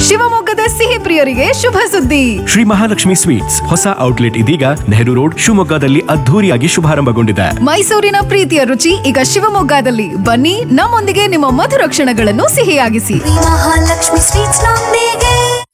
ಶಿವಮೊಗ್ಗದ ಸಿಹಿ ಪ್ರಿಯರಿಗೆ ಶುಭ ಸುದ್ದಿ ಶ್ರೀ ಮಹಾಲಕ್ಷ್ಮಿ ಸ್ವೀಟ್ಸ್ ಹೊಸ ಔಟ್ಲೆಟ್ ಇದೀಗ ನೆಹರು ರೋಡ್ ಶಿವಮೊಗ್ಗದಲ್ಲಿ ಅದ್ಧೂರಿಯಾಗಿ ಶುಭಾರಂಭಗೊಂಡಿದೆ ಮೈಸೂರಿನ ಪ್ರೀತಿಯ ರುಚಿ ಈಗ ಶಿವಮೊಗ್ಗದಲ್ಲಿ ಬನ್ನಿ ನಮ್ಮೊಂದಿಗೆ ನಿಮ್ಮ ಮಧುರ ಕ್ಷಣಗಳನ್ನು ಸಿಹಿಯಾಗಿಸಿ ಮಹಾಲಕ್ಷ್ಮಿ ಸ್ವೀಟ್ಸ್ ನೊಂದಿಗೆ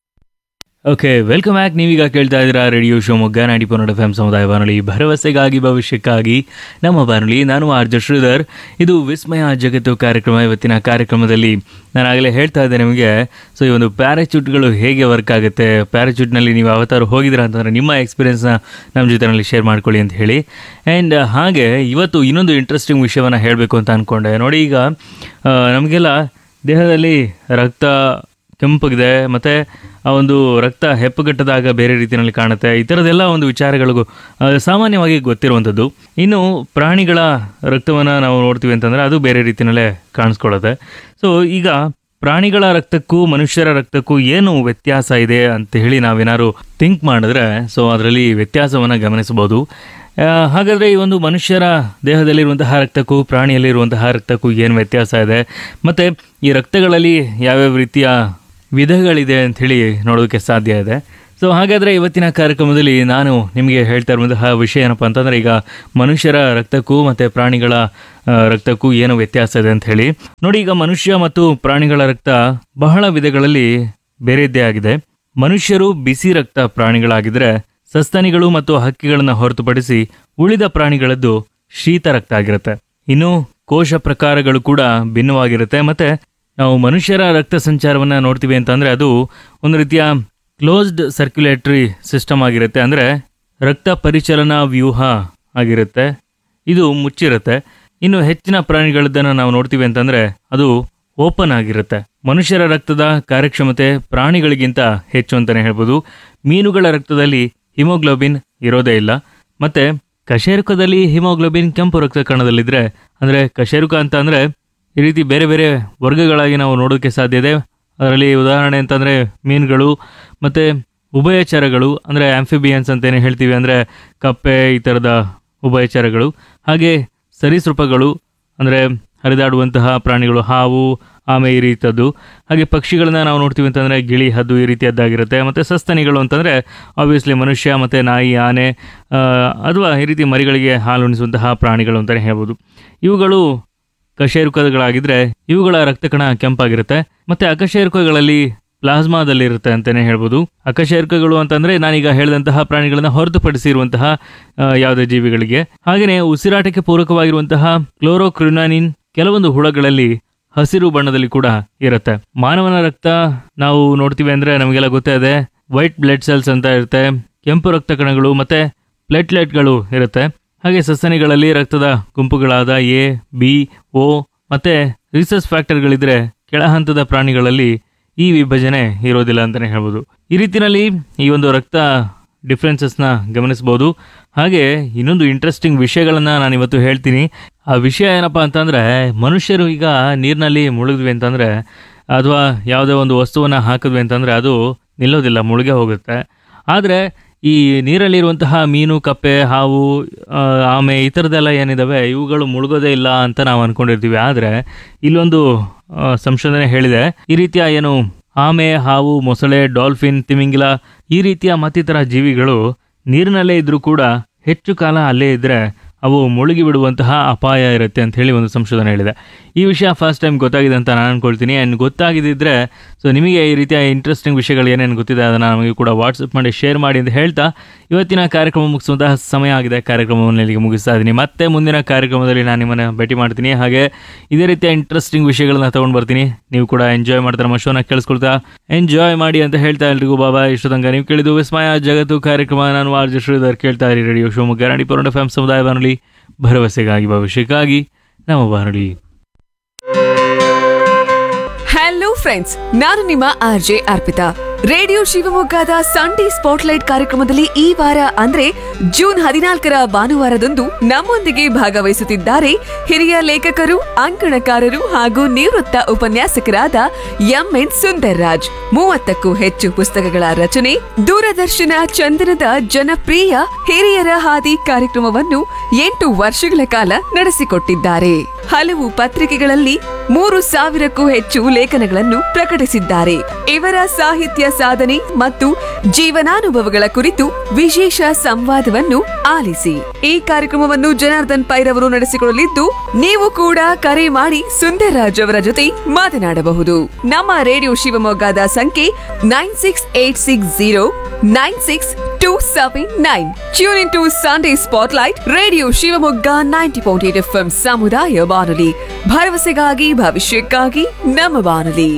ಓಕೆ ವೆಲ್ಕಮ್ ಬ್ಯಾಕ್ ನೀವೀಗ ಕೇಳ್ತಾ ಇದ್ದೀರಾ ರೇಡಿಯೋ ಶಿವಮೊಗ್ಗ ನಾಡಿ ಪನ್ನಡ ಎಫ್ ಎಂ ಸಮುದಾಯ ಬಾನುಲಿ ಭರವಸೆಗಾಗಿ ಭವಿಷ್ಯಕ್ಕಾಗಿ ನಮ್ಮ ಬಾನುಲಿ ನಾನು ಆರ್ ಜೆ ಶ್ರೀಧರ್ ಇದು ವಿಸ್ಮಯ ಜಗತ್ತು ಕಾರ್ಯಕ್ರಮ ಇವತ್ತಿನ ಕಾರ್ಯಕ್ರಮದಲ್ಲಿ ನಾನು ಆಗಲೇ ಹೇಳ್ತಾ ಇದ್ದೆ ನಿಮಗೆ ಸೊ ಈ ಒಂದು ಪ್ಯಾರಾಚೂಟ್ಗಳು ಹೇಗೆ ವರ್ಕ್ ಆಗುತ್ತೆ ಪ್ಯಾರಾಚೂಟ್ನಲ್ಲಿ ನೀವು ಯಾವತ್ತಾರು ಹೋಗಿದ್ದೀರಾ ಅಂತಂದರೆ ನಿಮ್ಮ ಎಕ್ಸ್ಪೀರಿಯನ್ಸ್ನ ನಮ್ಮ ಜೊತೆನಲ್ಲಿ ಶೇರ್ ಮಾಡ್ಕೊಳ್ಳಿ ಅಂತ ಹೇಳಿ ಆ್ಯಂಡ್ ಹಾಗೆ ಇವತ್ತು ಇನ್ನೊಂದು ಇಂಟ್ರೆಸ್ಟಿಂಗ್ ವಿಷಯವನ್ನು ಹೇಳಬೇಕು ಅಂತ ಅಂದ್ಕೊಂಡೆ ನೋಡಿ ಈಗ ಆ, ನಮಗೆಲ್ಲ ದೇಹದಲ್ಲಿ ರಕ್ತ ಕೆಂಪಗಿದೆ ಮತ್ತು ಆ ಒಂದು ರಕ್ತ ಹೆಪ್ಪುಗಟ್ಟದಾಗ ಬೇರೆ ರೀತಿಯಲ್ಲಿ ಕಾಣುತ್ತೆ ಈ ಥರದ್ದೆಲ್ಲ ಒಂದು ವಿಚಾರಗಳಿಗೂ ಆ, ಸಾಮಾನ್ಯವಾಗಿ ಗೊತ್ತಿರುವಂಥದ್ದು ಇನ್ನು ಪ್ರಾಣಿಗಳ ರಕ್ತವನ್ನು ನಾವು ನೋಡ್ತೀವಿ ಅಂತಂದರೆ ಅದು ಬೇರೆ ರೀತಿಯಲ್ಲೇ ಕಾಣಿಸ್ಕೊಳ್ಳುತ್ತೆ ಸೊ ಈಗ ಪ್ರಾಣಿಗಳ ರಕ್ತಕ್ಕೂ ಮನುಷ್ಯರ ರಕ್ತಕ್ಕೂ ಏನು ವ್ಯತ್ಯಾಸ ಇದೆ ಅಂತ ಹೇಳಿ ನಾವೇನಾದ್ರು ಥಿಂಕ್ ಮಾಡಿದ್ರೆ ಸೊ ಅದರಲ್ಲಿ ವ್ಯತ್ಯಾಸವನ್ನು ಗಮನಿಸಬಹುದು ಆ, ಹಾಗಾದರೆ ಈ ಒಂದು ಮನುಷ್ಯರ ದೇಹದಲ್ಲಿರುವಂತಹ ರಕ್ತಕ್ಕೂ ಪ್ರಾಣಿಯಲ್ಲಿರುವಂತಹ ರಕ್ತಕ್ಕೂ ಏನು ವ್ಯತ್ಯಾಸ ಇದೆ ಮತ್ತು ಈ ರಕ್ತಗಳಲ್ಲಿ ಯಾವ್ಯಾವ ರೀತಿಯ ವಿಧಗಳಿದೆ ಅಂಥೇಳಿ ನೋಡೋದಕ್ಕೆ ಸಾಧ್ಯ ಇದೆ ಸೊ ಹಾಗಾದರೆ ಇವತ್ತಿನ ಕಾರ್ಯಕ್ರಮದಲ್ಲಿ ನಾನು ನಿಮಗೆ ಹೇಳ್ತಾ ಇರುವಂತಹ ವಿಷಯ ಏನಪ್ಪ ಅಂತಂದರೆ ಈಗ ಮನುಷ್ಯರ ರಕ್ತಕ್ಕೂ ಮತ್ತು ಪ್ರಾಣಿಗಳ ಆ, ರಕ್ತಕ್ಕೂ ಏನು ವ್ಯತ್ಯಾಸ ಇದೆ ಅಂತ ಹೇಳಿ ನೋಡಿ ಈಗ ಮನುಷ್ಯ ಮತ್ತು ಪ್ರಾಣಿಗಳ ರಕ್ತ ಬಹಳ ವಿಧಗಳಲ್ಲಿ ಬೇರೆದ್ದೇ ಆಗಿದೆ ಮನುಷ್ಯರು ಬಿಸಿ ರಕ್ತ ಪ್ರಾಣಿಗಳಾಗಿದ್ದರೆ ಸಸ್ತನಿಗಳು ಮತ್ತು ಹಕ್ಕಿಗಳನ್ನು ಹೊರತುಪಡಿಸಿ ಉಳಿದ ಪ್ರಾಣಿಗಳದ್ದು ಶೀತ ರಕ್ತ ಆಗಿರುತ್ತೆ ಇನ್ನು ಕೋಶ ಪ್ರಕಾರಗಳು ಕೂಡ ಭಿನ್ನವಾಗಿರುತ್ತೆ ಮತ್ತೆ ನಾವು ಮನುಷ್ಯರ ರಕ್ತ ಸಂಚಾರವನ್ನು ನೋಡ್ತೀವಿ ಅಂತಂದ್ರೆ ಅದು ಒಂದು ರೀತಿಯ ಕ್ಲೋಸ್ಡ್ ಸರ್ಕ್ಯುಲೇಟರಿ ಸಿಸ್ಟಮ್ ಆಗಿರುತ್ತೆ ಅಂದರೆ ರಕ್ತ ಪರಿಚಲನಾ ವ್ಯೂಹ ಆಗಿರುತ್ತೆ ಇದು ಮುಚ್ಚಿರುತ್ತೆ ಇನ್ನು ಹೆಚ್ಚಿನ ಪ್ರಾಣಿಗಳದ್ದನ್ನು ನಾವು ನೋಡ್ತೀವಿ ಅಂತಂದ್ರೆ ಅದು ಓಪನ್ ಆಗಿರುತ್ತೆ ಮನುಷ್ಯರ ರಕ್ತದ ಕಾರ್ಯಕ್ಷಮತೆ ಪ್ರಾಣಿಗಳಿಗಿಂತ ಹೆಚ್ಚು ಅಂತಲೇ ಹೇಳ್ಬೋದು ಮೀನುಗಳ ರಕ್ತದಲ್ಲಿ ಹಿಮೋಗ್ಲೋಬಿನ್ ಇರೋದೇ ಇಲ್ಲ ಮತ್ತೆ ಕಶೇರುಕದಲ್ಲಿ ಹಿಮೋಗ್ಲೋಬಿನ್ ಕೆಂಪು ರಕ್ತ ಕಣದಲ್ಲಿದ್ರೆ ಅಂದರೆ ಕಶೇರುಕ ಅಂತ ಅಂದರೆ ಈ ರೀತಿ ಬೇರೆ ಬೇರೆ ವರ್ಗಗಳಾಗಿ ನಾವು ನೋಡೋದಕ್ಕೆ ಸಾಧ್ಯ ಇದೆ ಅದರಲ್ಲಿ ಉದಾಹರಣೆ ಅಂತಂದರೆ ಮೀನುಗಳು ಮತ್ತು ಉಭಯಚರಗಳು ಅಂದರೆ ಆಂಫಿಬಿಯನ್ಸ್ ಅಂತೇನು ಹೇಳ್ತೀವಿ ಅಂದರೆ ಕಪ್ಪೆ ಈ ಥರದ ಉಭಯಚರಗಳು ಹಾಗೆ ಸರೀಸೃಪಗಳು ಅಂದರೆ ಹರಿದಾಡುವಂತಹ ಪ್ರಾಣಿಗಳು ಹಾವು ಆಮೆ ಈ ರೀತಿಯದ್ದು ಹಾಗೆ ಪಕ್ಷಿಗಳನ್ನ ನಾವು ನೋಡ್ತೀವಿ ಅಂತಂದರೆ ಗಿಳಿ ಹದ್ದು ಈ ರೀತಿಯದ್ದಾಗಿರುತ್ತೆ ಮತ್ತು ಸಸ್ತನಿಗಳು ಅಂತಂದರೆ ಆಬ್ವಿಯಸ್ಲಿ ಮನುಷ್ಯ ಮತ್ತು ನಾಯಿ ಆನೆ ಆ, ಅಥವಾ ಈ ರೀತಿ ಮರಿಗಳಿಗೆ ಹಾಲು ಉಣಿಸುವಂತಹ ಪ್ರಾಣಿಗಳು ಅಂತಲೇ ಹೇಳ್ಬೋದು ಇವುಗಳು ಕಶೇರುಕಗಳಾಗಿದ್ದರೆ ಇವುಗಳ ರಕ್ತಕಣ ಕೆಂಪಾಗಿರುತ್ತೆ ಮತ್ತು ಅಕಶೇರುಕಗಳಲ್ಲಿ ಪ್ಲಾಸ್ಮಾದಲ್ಲಿರುತ್ತೆ ಅಂತಲೇ ಹೇಳ್ಬೋದು ಅಕಶೇರುಕಗಳು ಅಂತಂದರೆ ನಾನೀಗ ಹೇಳಿದಂತಹ ಪ್ರಾಣಿಗಳನ್ನು ಹೊರತುಪಡಿಸಿರುವಂತಹ ಆ, ಯಾವುದೇ ಜೀವಿಗಳಿಗೆ ಹಾಗೆಯೇ ಉಸಿರಾಟಕ್ಕೆ ಪೂರಕವಾಗಿರುವಂತಹ ಕ್ಲೋರೋಕ್ರಿನಾನಿನ್ ಕೆಲವೊಂದು ಹುಳಗಳಲ್ಲಿ ಹಸಿರು ಬಣ್ಣದಲ್ಲಿ ಕೂಡ ಇರುತ್ತೆ ಮಾನವನ ರಕ್ತ ನಾವು ನೋಡ್ತೀವಿ ಅಂದ್ರೆ ನಮಗೆಲ್ಲ ಗೊತ್ತೇ ಇದೆ ವೈಟ್ ಬ್ಲಡ್ ಸೆಲ್ಸ್ ಅಂತ ಇರುತ್ತೆ ಕೆಂಪು ರಕ್ತ ಕಣಗಳು ಮತ್ತೆ ಪ್ಲೇಟ್ಲೆಟ್ಗಳು ಇರುತ್ತೆ ಹಾಗೆ ಸಸ್ತನಿಗಳಲ್ಲಿ ರಕ್ತದ ಗುಂಪುಗಳಾದ ಎ ಬಿ ಓ ಮತ್ತೆ ರಿಸಸ್ ಫ್ಯಾಕ್ಟರ್ಗಳಿದ್ರೆ ಕೆಳ ಹಂತದ ಪ್ರಾಣಿಗಳಲ್ಲಿ ಈ ವಿಭಜನೆ ಇರೋದಿಲ್ಲ ಅಂತಲೇ ಹೇಳ್ಬೋದು ಈ ರೀತಿಯಲ್ಲಿ ಈ ಒಂದು ರಕ್ತ ಡಿಫ್ರೆನ್ಸಸ್ನ ಗಮನಿಸ್ಬೋದು ಹಾಗೆ ಇನ್ನೊಂದು ಇಂಟ್ರೆಸ್ಟಿಂಗ್ ವಿಷಯಗಳನ್ನು ನಾನು ಇವತ್ತು ಹೇಳ್ತೀನಿ ಆ ವಿಷಯ ಏನಪ್ಪ ಅಂತಂದರೆ ಮನುಷ್ಯರು ಈಗ ನೀರಿನಲ್ಲಿ ಮುಳುಗಿದ್ವಿ ಅಂತಂದರೆ ಅಥವಾ ಯಾವುದೇ ಒಂದು ವಸ್ತುವನ್ನು ಹಾಕಿದ್ವಿ ಅಂತಂದರೆ ಅದು ನಿಲ್ಲೋದಿಲ್ಲ ಮುಳುಗೆ ಹೋಗುತ್ತೆ ಆದರೆ ಈ ನೀರಲ್ಲಿರುವಂತಹ ಮೀನು ಕಪ್ಪೆ ಹಾವು ಆ, ಆಮೆ ಈ ಥರದ್ದೆಲ್ಲ ಏನಿದಾವೆ ಇವುಗಳು ಮುಳುಗೋದೇ ಇಲ್ಲ ಅಂತ ನಾವು ಅಂದ್ಕೊಂಡಿರ್ತೀವಿ ಆದರೆ ಇಲ್ಲೊಂದು ಆ, ಸಂಶೋಧನೆ ಹೇಳಿದೆ ಈ ರೀತಿಯ ಏನು ಆಮೆ ಹಾವು ಮೊಸಳೆ ಡಾಲ್ಫಿನ್ ತಿಮಿಂಗಿಲ ಈ ರೀತಿಯ ಮತ್ತಿತರ ಜೀವಿಗಳು ನೀರಿನಲ್ಲೇ ಇದ್ರೂ ಕೂಡ ಹೆಚ್ಚು ಕಾಲ ಅಲ್ಲೇ ಇದ್ದರೆ ಅವು ಮುಳುಗಿ ಬಿಡುವಂತಹ ಅಪಾಯ ಇರುತ್ತೆ ಅಂತ ಹೇಳಿ ಒಂದು ಸಂಶೋಧನೆ ಹೇಳಿದೆ ಈ ವಿಷಯ ಫಸ್ಟ್ ಟೈಮ್ ಗೊತ್ತಾಗಿದೆ ಅಂತ ನಾನು ಅನ್ಕೊಳ್ತೀನಿ ಆ್ಯಂಡ್ ಗೊತ್ತಾಗಿದ್ದಿದ್ರೆ ಸೊ ನಿಮಗೆ ಈ ರೀತಿಯ ಇಂಟ್ರೆಸ್ಟಿಂಗ್ ವಿಷಯಗಳು ಏನೇನು ಗೊತ್ತಿದೆ ಅದನ್ನು ನಮಗೆ ಕೂಡ ವಾಟ್ಸಪ್ ಮಾಡಿ ಶೇರ್ ಮಾಡಿ ಅಂತ ಹೇಳ್ತಾ ಇವತ್ತಿನ ಕಾರ್ಯಕ್ರಮ ಮುಗಿಸುವಂತಹ ಸಮಯ ಆಗಿದೆ ಕಾರ್ಯಕ್ರಮವನ್ನು ಇಲ್ಲಿಗೆ ಮುಗಿಸ್ತಾ ಇದ್ದೀನಿ ಮತ್ತೆ ಮುಂದಿನ ಕಾರ್ಯಕ್ರಮದಲ್ಲಿ ನಾನು ನಿಮ್ಮನ್ನು ಭೇಟಿ ಮಾಡ್ತೀನಿ ಹಾಗೆ ಇದೇ ರೀತಿಯ ಇಂಟ್ರೆಸ್ಟಿಂಗ್ ವಿಷಯಗಳನ್ನ ತೊಗೊಂಡು ಬರ್ತೀನಿ ನೀವು ಕೂಡ ಎಂಜಾಯ್ ಮಾಡ್ತಾರೆ ನಮ್ಮ ಶೋನ ಕೇಳಿಸ್ಕೊಳ್ತಾ ಎಂಜಾಯ್ ಮಾಡಿ ಅಂತ ಹೇಳ್ತಾ ಎಲ್ರಿಗೂ ಬಾಬಾ ಇಷ್ಟು ತನಕ ನೀವು ಕೇಳಿದ್ದು ವಿಸ್ಮಯ ಜಗತ್ತು ಕಾರ್ಯಕ್ರಮ ನಾನು ಆರ್ ಜೆ ಶ್ರೀಧರ್ ಕೇಳ್ತಾ ಇರಿ ರೇಡಿಯೋ ಶಿವಮೊಗ್ಗ ನಾಡಿ ಪೌಂಡ್ ಎಫ್ ಎಂ ಸಮುದಾಯ ಬಾನುಲಿ ಭರವಸೆಗಾಗಿ ಭವಿಷ್ಯಕ್ಕಾಗಿ ನಮ್ಮ ಬಾನುಲಿ ಹಲೋ ಫ್ರೆಂಡ್ಸ್ ನಾನು ನಿಮ್ಮ ಆರ್ ಜೆ ಅರ್ಪಿತಾ ರೇಡಿಯೋ ಶಿವಮೊಗ್ಗದ ಸಂಡೇ ಸ್ಪಾಟ್ಲೈಟ್ ಕಾರ್ಯಕ್ರಮದಲ್ಲಿ ಈ ವಾರ ಅಂದ್ರೆ ಜೂನ್ ಹದಿನಾಲ್ಕರ ಭಾನುವಾರದಂದು ನಮ್ಮೊಂದಿಗೆ ಭಾಗವಹಿಸುತ್ತಿದ್ದಾರೆ ಹಿರಿಯ ಲೇಖಕರು ಅಂಕಣಕಾರರು ಹಾಗೂ ನಿವೃತ್ತ ಉಪನ್ಯಾಸಕರಾದ ಎಂ ಎನ್ ಸುಂದರ್ ರಾಜ್ ಮೂವತ್ತಕ್ಕೂ ಹೆಚ್ಚು ಪುಸ್ತಕಗಳ ರಚನೆ ದೂರದರ್ಶನ ಚಂದನದ ಜನಪ್ರಿಯ ಹಿರಿಯರ ಹಾದಿ ಕಾರ್ಯಕ್ರಮವನ್ನು ಎಂಟು ವರ್ಷಗಳ ಕಾಲ ನಡೆಸಿಕೊಟ್ಟಿದ್ದಾರೆ ಹಲವು ಪತ್ರಿಕೆಗಳಲ್ಲಿ ಮೂರು ಸಾವಿರಕ್ಕೂ ಹೆಚ್ಚು ಲೇಖನಗಳನ್ನು ಪ್ರಕಟಿಸಿದ್ದಾರೆ ಇವರ ಸಾಹಿತ್ಯ ಸಾಧನೆ ಮತ್ತು ಜೀವನಾನುಭವಗಳ ಕುರಿತು ವಿಶೇಷ ಸಂವಾದವನ್ನು ಆಲಿಸಿ ಈ ಕಾರ್ಯಕ್ರಮವನ್ನು ಜನಾರ್ದನ್ ಪೈರವರು ನಡೆಸಿಕೊಳ್ಳಲಿದ್ದು ನೀವು ಕೂಡ ಕರೆ ಮಾಡಿ ಸುಂದರ್ರಾಜ್ ಅವರ ಜೊತೆ ಮಾತನಾಡಬಹುದು ನಮ್ಮ ರೇಡಿಯೋ ಶಿವಮೊಗ್ಗದ ಸಂಖ್ಯೆ nine six eight six zero nine six two seven nine tune in to Sunday spotlight radio Shivamogga ninety point eight F ಸಮುದಾಯ ಬಾನುಲಿ ಭರವಸೆಗಾಗಿ ಭವಿಷ್ಯಕ್ಕಾಗಿ ನಮ್ಮ ಬಾನುಲಿ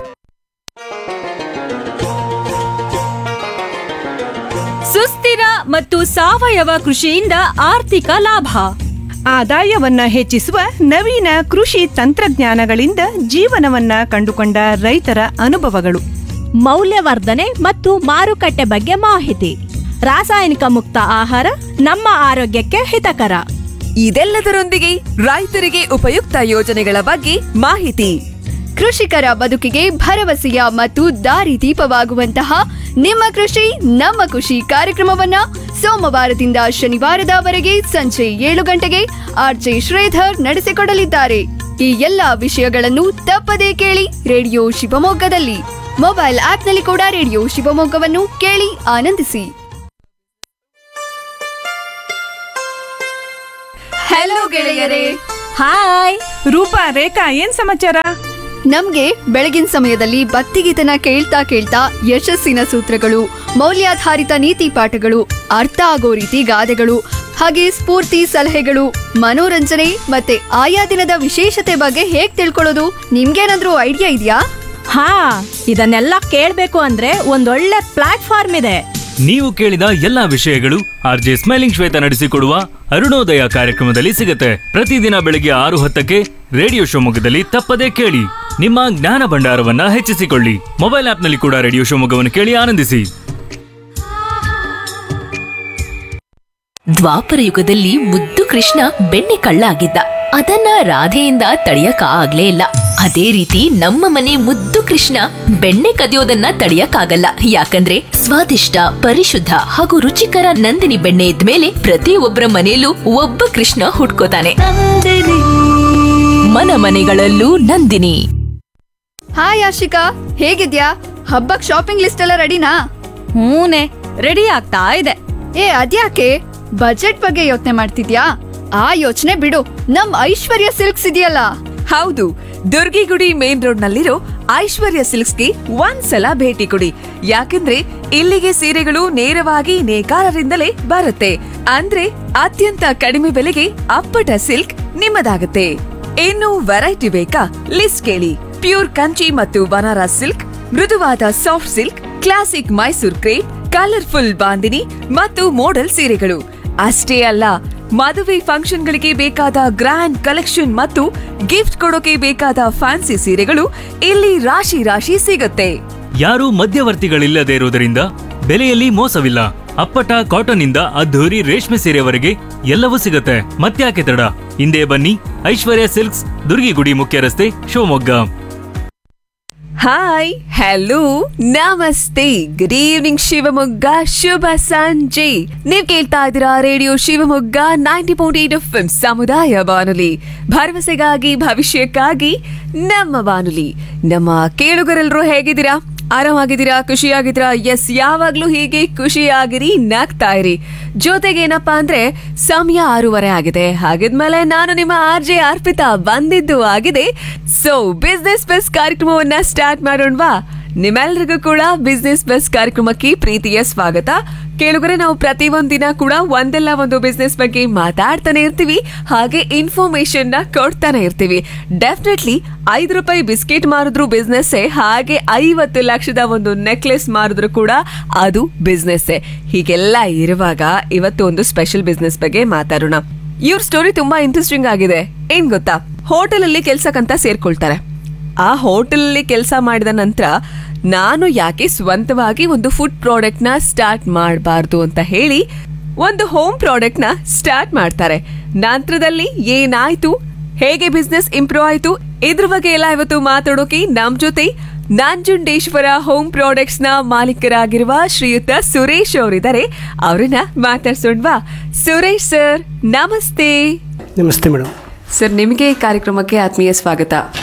ಸುಸ್ಥಿರ ಮತ್ತು ಸಾವಯವ ಕೃಷಿಯಿಂದ ಆರ್ಥಿಕ ಲಾಭ ಆದಾಯವನ್ನ ಹೆಚ್ಚಿಸುವ ನವೀನ ಕೃಷಿ ತಂತ್ರಜ್ಞಾನಗಳಿಂದ ಜೀವನವನ್ನ ಕಂಡುಕೊಂಡ ರೈತರ ಅನುಭವಗಳು ಮೌಲ್ಯವರ್ಧನೆ ಮತ್ತು ಮಾರುಕಟ್ಟೆ ಬಗ್ಗೆ ಮಾಹಿತಿ ರಾಸಾಯನಿಕ ಮುಕ್ತ ಆಹಾರ ನಮ್ಮ ಆರೋಗ್ಯಕ್ಕೆ ಹಿತಕರ ಇದೆಲ್ಲದರೊಂದಿಗೆ ರೈತರಿಗೆ ಉಪಯುಕ್ತ ಯೋಜನೆಗಳ ಬಗ್ಗೆ ಮಾಹಿತಿ ಕೃಷಿಕರ ಬದುಕಿಗೆ ಭರವಸೆಯ ಮತ್ತು ದಾರಿದೀಪವಾಗುವಂತಹ ನಿಮ್ಮ ಕೃಷಿ ನಮ್ಮ ಖುಷಿ ಕಾರ್ಯಕ್ರಮವನ್ನ ಸೋಮವಾರದಿಂದ ಶನಿವಾರದವರೆಗೆ ಸಂಜೆ ಏಳು ಗಂಟೆಗೆ ಆರ್ಜೆ ಶ್ರೀಧರ್ ನಡೆಸಿಕೊಡಲಿದ್ದಾರೆ ಈ ಎಲ್ಲಾ ವಿಷಯಗಳನ್ನು ತಪ್ಪದೇ ಕೇಳಿ ರೇಡಿಯೋ ಶಿವಮೊಗ್ಗದಲ್ಲಿ ಮೊಬೈಲ್ ಆಪ್ನಲ್ಲಿ ಕೂಡ ರೇಡಿಯೋ ಶಿವಮೊಗ್ಗವನ್ನು ಕೇಳಿ ಆನಂದಿಸಿ ಹಲೋ ಗೆಳೆಯರೇ ಹಾಯ್ ರೂಪಾ ರೇಖಾ ಏನ್ ಸಮಾಚಾರ ನಮ್ಗೆ ಬೆಳಗಿನ ಸಮಯದಲ್ಲಿ ಭಕ್ತಿಗೀತನ ಕೇಳ್ತಾ ಕೇಳ್ತಾ ಯಶಸ್ಸಿನ ಸೂತ್ರಗಳು ಮೌಲ್ಯಾಧಾರಿತ ನೀತಿ ಪಾಠಗಳು ಅರ್ಥ ಆಗೋ ರೀತಿ ಗಾದೆಗಳು ಹಾಗೆ ಸ್ಫೂರ್ತಿ ಸಲಹೆಗಳು ಮನೋರಂಜನೆ ಮತ್ತೆ ಆಯಾ ದಿನದ ವಿಶೇಷತೆ ಬಗ್ಗೆ ಹೇಗ್ ತಿಳ್ಕೊಳ್ಳೋದು ನಿಮ್ಗೇನಾದ್ರೂ ಐಡಿಯಾ ಇದೆಯಾ ಹಾ ಇದನ್ನೆಲ್ಲ ಕೇಳ್ಬೇಕು ಅಂದ್ರೆ ಒಂದೊಳ್ಳೆ ಪ್ಲಾಟ್ಫಾರ್ಮ್ ಇದೆ ನೀವು ಕೇಳಿದ ಎಲ್ಲಾ ವಿಷಯಗಳು ಆರ್ ಜೆ ಸ್ಮೈಲಿಂಗ್ ಶ್ವೇತ ನಡೆಸಿಕೊಡುವ ಅರುಣೋದಯ ಕಾರ್ಯಕ್ರಮದಲ್ಲಿ ಸಿಗುತ್ತೆ ಪ್ರತಿದಿನ ಬೆಳಿಗ್ಗೆ ಆರು ಹತ್ತಕ್ಕೆ ರೇಡಿಯೋ ಶಿವಮೊಗ್ಗದಲ್ಲಿ ತಪ್ಪದೇ ಕೇಳಿ ನಿಮ್ಮ ಜ್ಞಾನ ಭಂಡಾರವನ್ನ ಹೆಚ್ಚಿಸಿಕೊಳ್ಳಿ ಮೊಬೈಲ್ ಆಪ್ನಲ್ಲಿ ಕೂಡ ರೇಡಿಯೋ ಶಿವಮೊಗ್ಗವನ್ನು ಕೇಳಿ ಆನಂದಿಸಿ ದ್ವಾಪರ ಯುಗದಲ್ಲಿ ಮುದ್ದು ಕೃಷ್ಣ ಬೆಣ್ಣೆ ಕಳ್ಳ ಆಗಿದ್ದ ಅದನ್ನ ರಾಧೆಯಿಂದ ತಡೆಯಕ ಆಗ್ಲೇ ಇಲ್ಲ ಅದೇ ರೀತಿ ನಮ್ಮ ಮನೆ ಮುದ್ದು ಕೃಷ್ಣ ಬೆಣ್ಣೆ ಕದಿಯೋದನ್ನ ತಡೆಯಕ್ಕಾಗಲ್ಲ ಯಾಕಂದ್ರೆ ಸ್ವಾದಿಷ್ಟ ಪರಿಶುದ್ಧ ಹಾಗೂ ರುಚಿಕರ ನಂದಿನಿ ಬೆಣ್ಣೆ ಇದ್ಮೇಲೆ ಪ್ರತಿಯೊಬ್ಬರ ಮನೆಯಲ್ಲೂ ಒಬ್ಬ ಕೃಷ್ಣ ಹುಟ್ಕೋತಾನೆ ಮನ ಮನೆಗಳಲ್ಲೂ ನಂದಿನಿ ಹಾಯ್ ಆಶಿಕಾ ಹೇಗಿದ್ಯಾ ಹಬ್ಬಕ್ ಶಾಪಿಂಗ್ ಲಿಸ್ಟ್ ಎಲ್ಲ ರೆಡಿನಾ ಹೂನೆ ರೆಡಿ ಆಗ್ತಾ ಇದೆ ಏ ಅದ್ಯಾಕೆ ಬಜೆಟ್ ಬಗ್ಗೆ ಯೋಚನೆ ಮಾಡ್ತಿದ್ಯಾ ಆ ಯೋಚನೆ ಬಿಡು ನಮ್ ಐಶ್ವರ್ಯ ಸಿಲ್ಕ್ಸ್ ಇದೆಯಲ್ಲ ಹೌದು ದುರ್ಗಿಗುಡಿ ಮೇನ್ ರೋಡ್ ನಲ್ಲಿರೋ ಐಶ್ವರ್ಯ ಸಿಲ್ಕ್ಸ್ಗೆ ಒಂದ್ಸಲ ಭೇಟಿ ಕೊಡಿ ಯಾಕಂದ್ರೆ ಇಲ್ಲಿಗೆ ಸೀರೆಗಳು ನೇರವಾಗಿ ನೇಕಾರರಿಂದಲೇ ಬರುತ್ತೆ ಅಂದ್ರೆ ಅತ್ಯಂತ ಕಡಿಮೆ ಬೆಲೆಗೆ ಅಪ್ಪಟ ಸಿಲ್ಕ್ ನಿಮ್ಮದಾಗುತ್ತೆ ಇನ್ನು ವೆರೈಟಿ ಬೇಕಾ ಲಿಸ್ಟ್ ಕೇಳಿ ಪ್ಯೂರ್ ಕಂಚಿ ಮತ್ತು ಬನಾರಸ್ ಸಿಲ್ಕ್ ಮೃದುವಾದ soft silk classic Mysore crepe colourful bandhani ಮತ್ತು ಮೋಡಲ್ ಸೀರೆಗಳು ಅಷ್ಟೇ ಅಲ್ಲ ಮದುವೆ ಫಂಕ್ಷನ್ಗಳಿಗೆ ಬೇಕಾದ ಗ್ರ್ಯಾಂಡ್ ಕಲೆಕ್ಷನ್ ಮತ್ತು ಗಿಫ್ಟ್ ಕೊಡೋಕೆ ಬೇಕಾದ ಫ್ಯಾನ್ಸಿ ಸೀರೆಗಳು ಇಲ್ಲಿ ರಾಶಿ ರಾಶಿ ಸಿಗುತ್ತೆ ಯಾರೂ ಮಧ್ಯವರ್ತಿಗಳಿಲ್ಲದೆ ಇರುವುದರಿಂದ ಬೆಲೆಯಲ್ಲಿ ಮೋಸವಿಲ್ಲ ಅಪ್ಪಟ ಕಾಟನ್ ಇಂದ ಅದ್ಧೂರಿ ರೇಷ್ಮೆ ಸೀರೆವರೆಗೆ ಎಲ್ಲವೂ ಸಿಗುತ್ತೆ ಮತ್ತ್ಯಾಕೆ ತಡ ಹಿಂದೆ ಬನ್ನಿ ಐಶ್ವರ್ಯ ಸಿಲ್ಕ್ಸ್ ದುರ್ಗಿಗುಡಿ ಮುಖ್ಯ ರಸ್ತೆ ಶಿವಮೊಗ್ಗ ಹಾಯ್ ಹಲೋ ನಮಸ್ತೆ ಗುಡ್ ಈವ್ನಿಂಗ್ ಶಿವಮೊಗ್ಗ ಶುಭ ಸಂಜೆ ನೀವ್ ಕೇಳ್ತಾ ಇದ್ದೀರಾ radio Shivamogga ninety point eight F ಸಮುದಾಯ ಬಾನುಲಿ ಭರವಸೆಗಾಗಿ ಭವಿಷ್ಯಕ್ಕಾಗಿ ನಮ್ಮ ಬಾನುಲಿ ನಮ್ಮ ಕೇಳುಗರೆಲ್ಲರೂ ಹೇಗಿದ್ದೀರಾ ಆರಾಮಾಗಿದ್ದೀರಾ ಖುಷಿಯಾಗಿದ್ದೀರಾ ಎಸ್ ಯಾವಾಗ್ಲೂ ಹೀಗೆ ಖುಷಿಯಾಗಿರಿ ನಗ್ತಾ ಇರಿ ಜೊತೆಗೇನಪ್ಪಾ ಅಂದ್ರೆ ಸಮಯ ಆರೂವರೆ ಆಗಿದೆ ಹಾಗಿದ್ಮೇಲೆ ನಾನು ನಿಮ್ಮ ಆರ್ ಜೆ ಅರ್ಪಿತಾ ಬಂದಿದ್ದು ಆಗಿದೆ ಸೊ ಬಿಸ್ನೆಸ್ ಬಸ್ ಕಾರ್ಯಕ್ರಮವನ್ನ ಸ್ಟಾರ್ಟ್ ಮಾಡೋಣವಾ ನಿಮ್ಮೆಲ್ರಿಗೂ ಕೂಡ ಬಿಸ್ನೆಸ್ ಬಸ್ ಕಾರ್ಯಕ್ರಮಕ್ಕೆ ಪ್ರೀತಿಯ ಸ್ವಾಗತ ಕೇಳುಗರೆ ನಾವು ಪ್ರತಿ ದಿನ ಕೂಡ ಒಂದಲ್ಲ ಒಂದು ಬಿಸ್ನೆಸ್ ಬಗ್ಗೆ ಮಾತಾಡ್ತಾನೆ ಇರ್ತೀವಿ ಹಾಗೆ ಇನ್ಫಾರ್ಮೇಶನ್ ನ ಕೊಡ್ತಾನೆ ಇರ್ತೀವಿ ಡೆಫಿನೆಟ್ಲಿ ಐದು ರೂಪಾಯಿ ಬಿಸ್ಕೆಟ್ ಮಾರಿದ್ರು ಬಿಸ್ನೆಸ್ ಹಾಗೆ ಐವತ್ತು ಲಕ್ಷದ ಒಂದು ನೆಕ್ಲೆಸ್ ಮಾರಿದ್ರು ಕೂಡ ಅದು ಬಿಸ್ನೆಸ್ ಹೀಗೆಲ್ಲ ಇರುವಾಗ ಇವತ್ತು ಒಂದು ಸ್ಪೆಷಲ್ ಬಿಸ್ನೆಸ್ ಬಗ್ಗೆ ಮಾತಾಡೋಣ ಇವ್ರ ಸ್ಟೋರಿ ತುಂಬಾ ಇಂಟ್ರೆಸ್ಟಿಂಗ್ ಆಗಿದೆ ಏನ್ ಗೊತ್ತಾ ಹೋಟೆಲ್ ಅಲ್ಲಿ ಕೆಲ್ಸಕ್ಕಂತ ಸೇರ್ಕೊಳ್ತಾರೆ ಆ ಹೋಟೆಲ್ ಅಲ್ಲಿ ಕೆಲಸ ಮಾಡಿದ ನಂತರ ನಾನು ಯಾಕೆ ಸ್ವಂತವಾಗಿ ಒಂದು ಫುಡ್ ಪ್ರಾಡಕ್ಟ್ ನ ಸ್ಟಾರ್ಟ್ ಮಾಡಬಾರ್ದು ಅಂತ ಹೇಳಿ ಒಂದು ಹೋಮ್ ಪ್ರಾಡಕ್ಟ್ ನ ಸ್ಟಾರ್ಟ್ ಮಾಡ್ತಾರೆ ನಂತರದಲ್ಲಿ ಏನಾಯ್ತು ಹೇಗೆ ಬಿಸ್ನೆಸ್ ಇಂಪ್ರೂವ್ ಆಯ್ತು ಇದ್ರ ಬಗ್ಗೆ ಎಲ್ಲ ಇವತ್ತು ಮಾತಾಡೋಕೆ ನಮ್ ಜೊತೆ ನಂಜುಂಡೇಶ್ವರ ಹೋಮ್ ಪ್ರಾಡಕ್ಟ್ಸ್ ನ ಮಾಲೀಕರಾಗಿರುವ ಶ್ರೀಯುತ ಸುರೇಶ್ ಅವರಿದ್ದಾರೆ ಅವ್ರನ್ನ ಮಾತಾಡ್ಸೋಣ್ವಾ ಸುರೇಶ್ ಸರ್ ನಮಸ್ತೆ ನಮಸ್ತೆ ಮೇಡಮ್ ಸರ್ ನಿಮಗೆ ಕಾರ್ಯಕ್ರಮಕ್ಕೆ ಆತ್ಮೀಯ ಸ್ವಾಗತ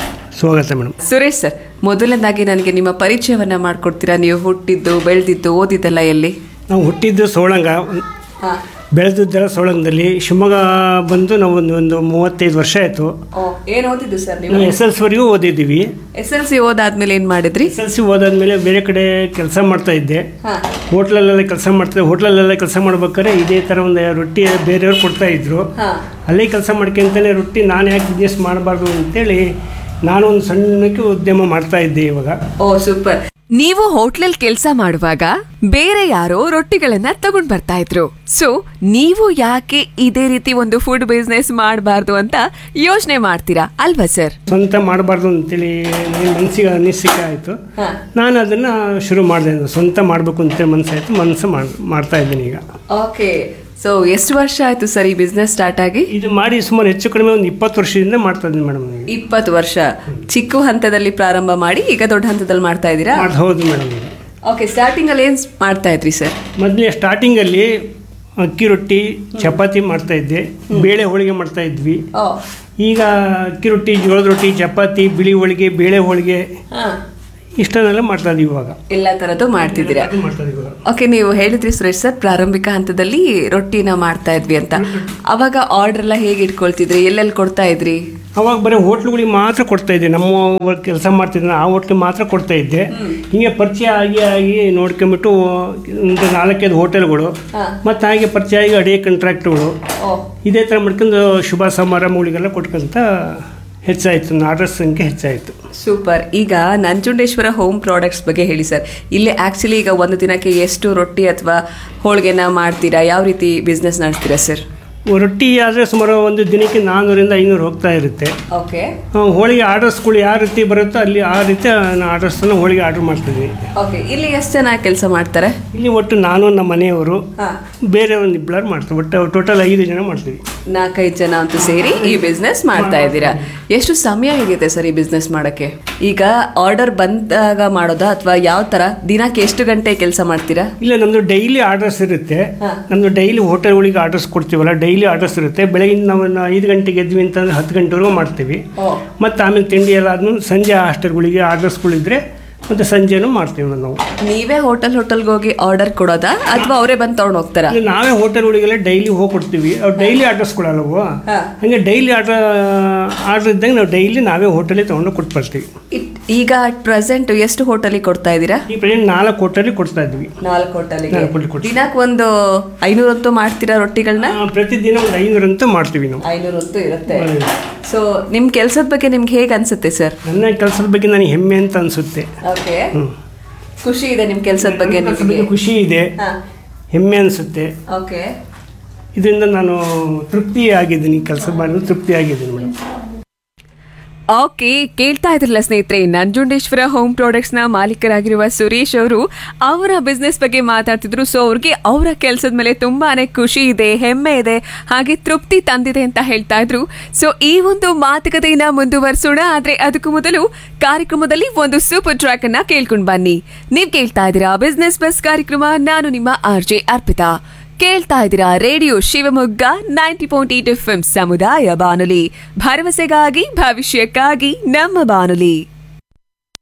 ಸ್ವಾಗತ ಮೇಡಮ್ ಸುರೇಶ್ ಸರ್ ಮೊದಲನೇದಾಗಿ ನನಗೆ ನಿಮ್ಮ ಪರಿಚಯವನ್ನ ಮಾಡ್ಕೊಡ್ತೀರಾ ನೀವು ಹುಟ್ಟಿದ್ದು ಬೆಳೆದಿದ್ದು ಓದಿದ್ದೆಲ್ಲ ಎಲ್ಲಿ ನಾವು ಹುಟ್ಟಿದ್ದು ಸೋಳಂಗ ಬೆಳೆದಿದ್ದೆಲ್ಲ ಸೋಳಂಗದಲ್ಲಿ ಶಿವಮೊಗ್ಗ ಬಂದು ನಾವು ಒಂದು ಒಂದು ಮೂವತ್ತೈದು ವರ್ಷ ಆಯಿತು ಏನ್ ಓದಿದ್ದು ಸರ್ ನೀವು ನಾವು ಎಸ್ ಎಲ್ ಸಿವರೆಗೂ ಓದಿದ್ದೀವಿ ಎಸ್ ಎಲ್ ಸಿ ಓದಾದ್ಮೇಲೆ ಏನ್ ಮಾಡಿದ್ರಿ ಎಸ್ ಎಲ್ ಸಿ ಓದಾದ್ಮೇಲೆ ಬೇರೆ ಕಡೆ ಕೆಲಸ ಮಾಡ್ತಾ ಇದ್ದೆ ಹೋಟ್ಲಲ್ಲೆಲ್ಲ ಕೆಲಸ ಮಾಡ್ತಾ ಹೋಟ್ಲಲ್ಲೆಲ್ಲ ಕೆಲಸ ಮಾಡ್ಬೇಕಾದ್ರೆ ಇದೇ ಥರ ಒಂದು ರೊಟ್ಟಿ ಬೇರೆಯವ್ರು ಕೊಡ್ತಾ ಇದ್ರು ಅಲ್ಲೇ ಕೆಲಸ ಮಾಡ್ಕೊಂತಾನೆ ರೊಟ್ಟಿ ನಾನು ಯಾಕೆ ಬಿಸ್ನೆಸ್ ಮಾಡಬಾರ್ದು ಅಂತೇಳಿ ನಾನು ಒಂದು ಸಣ್ಣಕ್ಕೆ ಉದ್ಯಮ ಮಾಡ್ತಾ ಇದ್ದೆ ಇವಾಗ ಓ ಸೂಪರ್ ನೀವು ಹೋಟ್ಲಲ್ ಕೆಲಸ ಮಾಡುವಾಗ ಬೇರೆ ಯಾರೋ ರೊಟ್ಟಿಗಳನ್ನ ತಗೊಂಡ್ ಬರ್ತಾ ಇದ್ರು ಸೊ ನೀವು ಯಾಕೆ ಇದೇ ರೀತಿ ಒಂದು ಫುಡ್ ಬಿಸ್ನೆಸ್ ಮಾಡಬಾರ್ದು ಅಂತ ಯೋಚನೆ ಮಾಡ್ತೀರಾ ಅಲ್ವಾ ಸರ್ ಸ್ವಂತ ಮಾಡಬಾರ್ದು ಅಂತೇಳಿ ನನ್ನ ಮನಸ್ಸಿಗೆ ಅನಿಸಿಕೆ ಆಯಿತು ನಾನು ಅದನ್ನು ಶುರು ಮಾಡಿದೆ ಸ್ವಂತ ಮಾಡಬೇಕು ಅಂತೇಳಿ ಮನಸ್ಸಾಯಿತು ಮನಸ್ಸು ಮಾಡ್ ಮಾಡ್ತಾ ಇದ್ದೀನಿ ಈಗ ಓಕೆ ಸೊ ಎಷ್ಟು ವರ್ಷ ಆಯ್ತು ಸರ್ ಈ ಬಿಸ್ನೆಸ್ ಸ್ಟಾರ್ಟ್ ಆಗಿ ಇದು ಮಾಡಿ ಸುಮಾರು ಹೆಚ್ಚು ಕಡಿಮೆ ಒಂದು ಇಪ್ಪತ್ತು ವರ್ಷದಿಂದ ಮಾಡ್ತಾ ಇದ್ದೀನಿ ಮೇಡಮ್ ಇಪ್ಪತ್ತು ವರ್ಷ ಚಿಕ್ಕ ಹಂತದಲ್ಲಿ ಪ್ರಾರಂಭ ಮಾಡಿ ಈಗ ದೊಡ್ಡ ಹಂತದಲ್ಲಿ ಮಾಡ್ತಾ ಇದ್ದೀರಾ ಮಾಡಿ ಹೌದು ಮೇಡಮ್ ಓಕೆ ಸ್ಟಾರ್ಟಿಂಗ್ ಅಲ್ಲಿ ಏನ್ ಮಾಡ್ತಾ ಇದ್ರಿ ಸರ್ ಮೊದಲೇ ಸ್ಟಾರ್ಟಿಂಗಲ್ಲಿ ಅಕ್ಕಿ ರೊಟ್ಟಿ ಚಪಾತಿ ಮಾಡ್ತಾ ಇದ್ದೆ ಬೇಳೆ ಹೋಳಿಗೆ ಮಾಡ್ತಾ ಇದ್ವಿ ಈಗ ಅಕ್ಕಿ ರೊಟ್ಟಿ ಜೋಳದ ರೊಟ್ಟಿ ಚಪಾತಿ ಬಿಳಿ ಹೋಳಿಗೆ ಬೇಳೆ ಹೋಳಿಗೆ ಇಷ್ಟನ್ನೆಲ್ಲ ಮಾಡ್ತಾ ಇದೀವಿ ಇವಾಗ ಎಲ್ಲ ತರದ್ದು ಮಾಡ್ತಿದ್ದೀರಾ ಅದು ಮಾಡ್ತಾ ಇದೀವಿ ಇವಾಗ. ಓಕೆ ನೀವು ಹೇಳಿದ್ರಿ ಸುರೇಶ್ ಸರ್ ಪ್ರಾರಂಭಿಕ ಹಂತದಲ್ಲಿ ರೊಟ್ಟಿನ ಮಾಡ್ತಾ ಇದ್ವಿ ಅಂತ ಅವಾಗ ಆರ್ಡರ್ ಎಲ್ಲ ಹೇಗೆ ಇಟ್ಕೊಳ್ತಿದ್ರಿ ಎಲ್ಲೆಲ್ಲಿ ಕೊಡ್ತಾ ಇದ್ರಿ ಅವಾಗ ಬರೀ ಹೋಟ್ಲುಗಳಿಗೆ ಮಾತ್ರ ಕೊಡ್ತಾ ಇದ್ದೆ ನಮ್ಮ ಕೆಲಸ ಮಾಡ್ತಿದ್ದೆ ಆ ಹೋಟ್ಲಿಗೆ ಮಾತ್ರ ಕೊಡ್ತಾ ಇದ್ದೆ ಹಿಂಗೆ ಪರಿಚಯ ಆಗಿ ಆಗಿ ನೋಡ್ಕೊಂಬಿಟ್ಟು ಒಂದು ನಾಲ್ಕೈದು ಹೋಟೆಲ್ಗಳು ಮತ್ತು ಹಾಗೆ ಪರಿಚಯ ಆಗಿ ಅಡಿಗೆ ಕಾಂಟ್ರಾಕ್ಟ್ಗಳು ಇದೇ ಥರ ಮಾಡ್ಕೊಂಡು ಶುಭ ಸಮಾರಂಭಗಳಿಗೆಲ್ಲ ಕೊಟ್ಕೊಂತ ಹೆಚ್ಚಾಯಿತು ನನ್ನ ಆರ್ಡರ್ ಸಂಖ್ಯೆ ಹೆಚ್ಚಾಯಿತು ಸೂಪರ್ ಈಗ ನಂಜುಂಡೇಶ್ವರ ಹೋಮ್ ಪ್ರಾಡಕ್ಟ್ಸ್ ಬಗ್ಗೆ ಹೇಳಿ ಸರ್ ಇಲ್ಲಿ ಆಕ್ಚುಲಿ ಈಗ ಒಂದು ದಿನಕ್ಕೆ ಎಷ್ಟು ರೊಟ್ಟಿ ಅಥವಾ ಹೋಳಿಗೆನ ಮಾಡ್ತೀರಾ ಯಾವ ರೀತಿ ಬಿಸ್ನೆಸ್ ನಡೆಸ್ತೀರಾ ಸರ್ ರೊಟ್ಟಿ ಆದರೆ ಸುಮಾರು ಒಂದು ದಿನಕ್ಕೆ ನಾನ್ನೂರಿಂದ ಐನೂರು ಹೋಗ್ತಾ ಇರುತ್ತೆ ಓಕೆ ಆ, ಹೋಳಿಗೆ ಆರ್ಡರ್ಸ್ಗಳು ಯಾವ ರೀತಿ ಬರುತ್ತೋ ಅಲ್ಲಿ ಆ ರೀತಿ ನಾನು ಆರ್ಡರ್ಸನ್ನು ಹೋಳಿಗೆ ಆರ್ಡರ್ ಮಾಡ್ತಿದ್ವಿ ಓಕೆ ಇಲ್ಲಿ ಎಷ್ಟು ಜನ ಕೆಲಸ ಮಾಡ್ತಾರೆ ಇಲ್ಲಿ ಒಟ್ಟು ನಾನು ನಮ್ಮ ಮನೆಯವರು ಬೇರೆ ಒಂದು ಇಬ್ಬರು ಮಾಡ್ತೀವಿ ಒಟ್ಟು ಟೋಟಲ್ ಐದು ಜನ ಮಾಡ್ತೀವಿ ನಾಲ್ಕೈದು ಜನ ಅಂತೂ ಸೇರಿ ಈ ಬಿಸ್ನೆಸ್ ಮಾಡ್ತಾ ಇದ್ದೀರಾ ಎಷ್ಟು ಸಮಯ ಹೇಗಿದೆ ಸರ್ ಈ ಬಿಸ್ನೆಸ್ ಮಾಡಕ್ಕೆ ಈಗ ಆರ್ಡರ್ ಬಂದಾಗ ಮಾಡೋದಾ ಅಥವಾ ಯಾವ ತರ ದಿನಕ್ಕೆ ಎಷ್ಟು ಗಂಟೆ ಕೆಲಸ ಮಾಡ್ತೀರಾ ಇಲ್ಲ ನಮ್ಮದು ಡೈಲಿ ಆರ್ಡರ್ಸ್ ಇರುತ್ತೆ ನಮ್ಮದು ಡೈಲಿ ಹೋಟೆಲ್ಗಳಿಗೆ ಆರ್ಡರ್ಸ್ ಕೊಡ್ತೀವಲ್ಲ ಡೈಲಿ ಆರ್ಡರ್ಸ್ ಇರುತ್ತೆ ಬೆಳಗಿನ ನಾವು ಒಂದು ಐದು ಗಂಟೆಗೆ ಎದ್ವಿ ಅಂತಂದ್ರೆ ಹತ್ತು ಗಂಟೆವರೆಗೂ ಮಾಡ್ತೀವಿ ಮತ್ತು ಆಮೇಲೆ ತಿಂಡಿ ಎಲ್ಲ ಆದ್ಮೇಲೆ ಸಂಜೆ ಹಾಸ್ಟೆಲ್ಗಳಿಗೆ ಆರ್ಡರ್ಸ್ಗಳಿದ್ರೆ ಮತ್ತು ಸಂಜೆನೂ ಮಾಡ್ತೀವಿ ನಾವು ನೀವೇ ಹೋಟೆಲ್ ಹೋಟೆಲ್ಗೆ ಹೋಗಿ ಆರ್ಡರ್ ಕೊಡೋದಾ ಅಥವಾ ಅವರೇ ಬಂದು ತಗೊಂಡು ಹೋಗ್ತಾರಾ ಈಗ ನಾವೇ ಹೋಟೆಲ್ಗಳಿಗೆಲ್ಲ ಡೈಲಿ ಹೋಗಿ ಕೊಡ್ತೀವಿ ಅವ್ರು ಡೈಲಿ ಆರ್ಡರ್ಸ್ ಕೊಡಲ್ಲವು ಹಂಗೆ ಡೈಲಿ ಆರ್ಡರ್ ಆರ್ಡರ್ ಇದ್ದಂಗೆ ನಾವು ಡೈಲಿ ನಾವೇ ಹೋಟೆಲಿಗೆ ತೊಗೊಂಡು ಕೊಟ್ಟು ಬರ್ತೀವಿ ಇಟ್- ಈಗ ಅಟ್ ಪ್ರೆಸೆಂಟ್ ಎಷ್ಟು ಹೋಟೆಲಿಗೆ ಕೊಡ್ತಾ ಇದ್ದೀರಾ ಈ ಪ್ರೆಸೆಂಟ್ ನಾಲ್ಕು ಹೋಟೆಲಿಗೆ ಕೊಡ್ತಾ ಇದ್ವಿ ನಾಲ್ಕು ಹೋಟೆಲಿಗೆ ನಾಲ್ಕು ಹೋಟೆಲ್ ಕೊಡ್ತೀವಿ ದಿನಕ್ಕೆ ಒಂದು ಐನೂರಂತೂ ಮಾಡ್ತೀರಾ ರೊಟ್ಟಿಗಳನ್ನ ಆ, ಪ್ರತಿದಿನ ಒಂದು ಐನೂರಂತೂ ಮಾಡ್ತೀವಿ ನಾವು ಐನೂರಂತೂ ಇರುತ್ತೆ ಸೊ ನಿಮ್ ಕೆಲ್ಸದ ಬಗ್ಗೆ ನಿಮ್ಗೆ ಹೇಗೆ ಅನ್ಸುತ್ತೆ ಸರ್ ನನ್ನ ಕೆಲಸದ ಬಗ್ಗೆ ನನಗೆ ಹೆಮ್ಮೆ ಅಂತ ಅನಿಸುತ್ತೆ ಓಕೆ ಖುಷಿ ಇದೆ ನಿಮ್ ಕೆಲ್ಸದ ಬಗ್ಗೆ ಕೆಲ್ಸದ ಬಗ್ಗೆ ನಿಮಗೆ ಖುಷಿ ಇದೆ ಹೆಮ್ಮೆ ಅನಿಸುತ್ತೆ ಓಕೆ ಇದರಿಂದ ನಾನು ತೃಪ್ತಿ ಆಗಿದ್ದೀನಿ ಕೆಲಸ ಮಾಡಿದ್ರೆ ತೃಪ್ತಿ ಆಗಿದ್ದೀನಿ ಮೇಡಮ್ ಓಕೆ ಕೇಳ್ತಾ ಇದ್ರಲ್ಲ ಸ್ನೇಹಿತರೆ ನಂಜುಂಡೇಶ್ವರ ಹೋಮ್ ಪ್ರಾಡಕ್ಟ್ಸ್ ನ ಮಾಲೀಕರಾಗಿರುವ ಸುರೇಶ್ ಅವರು ಅವರ ಬಿಸ್ನೆಸ್ ಬಗ್ಗೆ ಮಾತಾಡ್ತಿದ್ರು ಸೊ ಅವ್ರಿಗೆ ಅವರ ಕೆಲಸದ ಮೇಲೆ ತುಂಬಾನೇ ಖುಷಿ ಇದೆ ಹೆಮ್ಮೆ ಇದೆ ಹಾಗೆ ತೃಪ್ತಿ ತಂದಿದೆ ಅಂತ ಹೇಳ್ತಾ ಇದ್ರು ಸೊ ಈ ಒಂದು ಮಾತುಕತೆಯನ್ನ ಮುಂದುವರಿಸೋಣ ಆದ್ರೆ ಅದಕ್ಕೂ ಮೊದಲು ಕಾರ್ಯಕ್ರಮದಲ್ಲಿ ಒಂದು ಸೂಪರ್ ಟ್ರ್ಯಾಕ್ ಅನ್ನ ಕೇಳ್ಕೊಂಡ್ ಬನ್ನಿ ನೀವ್ ಕೇಳ್ತಾ ಇದ್ದೀರಾ ಬಿಸ್ನೆಸ್ ಬಸ್ ಕಾರ್ಯಕ್ರಮ ನಾನು ನಿಮ್ಮ ಆರ್ ಜೆ ಅರ್ಪಿತಾ ಕೇಳ್ತಾ ಇದ್ದೀರಾ radio Shivamogga ninety point eight F ಸಮುದಾಯ ಬಾನುಲಿ ಭರವಸೆಗಾಗಿ ಭವಿಷ್ಯಕ್ಕಾಗಿ ನಮ್ಮ ಬಾನುಲಿ